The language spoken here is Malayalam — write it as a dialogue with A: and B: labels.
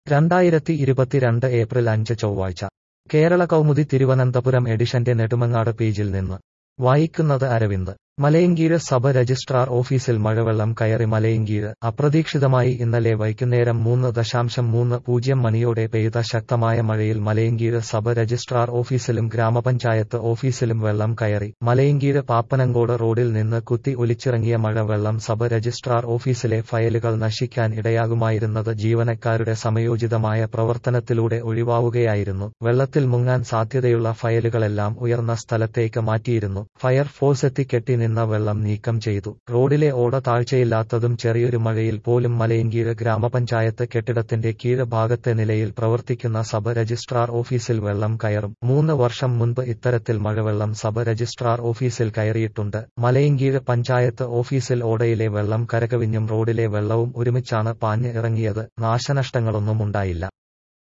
A: രണ്ടായിരത്തി ഇരുപത്തിരണ്ട് ഏപ്രിൽ അഞ്ച് ചൊവ്വാഴ്ച കേരള കൗമുദി തിരുവനന്തപുരം എഡിഷന്റെ നെടുമങ്ങാട് പേജിൽ നിന്ന് വായിക്കുന്നത് അരവിന്ദ് മലയങ്കീഴ് സഭ രജിസ്ട്രാർ ഓഫീസിൽ മഴവെള്ളം കയറി മലയങ്കീഴ് അപ്രതീക്ഷിതമായി ഇന്നലെ വൈകുന്നേരം മൂന്ന് ദശാംശം മൂന്ന് പൂജ്യം മണിയോടെ പെയ്ത ശക്തമായ മഴയിൽ മലയങ്കീഴ് സഭ രജിസ്ട്രാർ ഓഫീസിലും ഗ്രാമപഞ്ചായത്ത് ഓഫീസിലും വെള്ളം കയറി മലയങ്കീഴ് പാപ്പനങ്കോട് റോഡിൽ നിന്ന് കുത്തി ഒലിച്ചിറങ്ങിയ മഴ വെള്ളം സഭ രജിസ്ട്രാർ ഓഫീസിലെ ഫയലുകൾ നശിക്കാൻ ഇടയാകുമായിരുന്നത് ജീവനക്കാരുടെ സമയോചിതമായ പ്രവർത്തനത്തിലൂടെ ഒഴിവാവുകയായിരുന്നു വെള്ളത്തിൽ മുങ്ങാൻ സാധ്യതയുള്ള ഫയലുകളെല്ലാം ഉയർന്ന സ്ഥലത്തേക്ക് മാറ്റിയിരുന്നു ഫയർഫോഴ്സ് എത്തിക്കെട്ടി നിന്ന വെള്ളം നീക്കം ചെയ്തു റോഡിലെ ഓട താഴ്ചയില്ലാത്തതും ചെറിയൊരു മഴയിൽ പോലും മലയങ്കീഴ് ഗ്രാമപഞ്ചായത്ത് കെട്ടിടത്തിന്റെ കീഴ് ഭാഗത്തെ നിലയിൽ പ്രവർത്തിക്കുന്ന സബ് രജിസ്ട്രാർ ഓഫീസിൽ വെള്ളം കയറും മൂന്ന് വർഷം മുൻപ് ഇത്തരത്തിൽ മഴവെള്ളം സബ് രജിസ്ട്രാർ ഓഫീസിൽ കയറിയിട്ടുണ്ട് മലയങ്കീഴ് പഞ്ചായത്ത് ഓഫീസിൽ ഓടയിലെ വെള്ളം കരകവിഞ്ഞും റോഡിലെ വെള്ളവും ഒരുമിച്ചാണ് പാഞ്ഞ് ഇറങ്ങിയത് നാശനഷ്ടങ്ങളൊന്നും ഉണ്ടായില്ല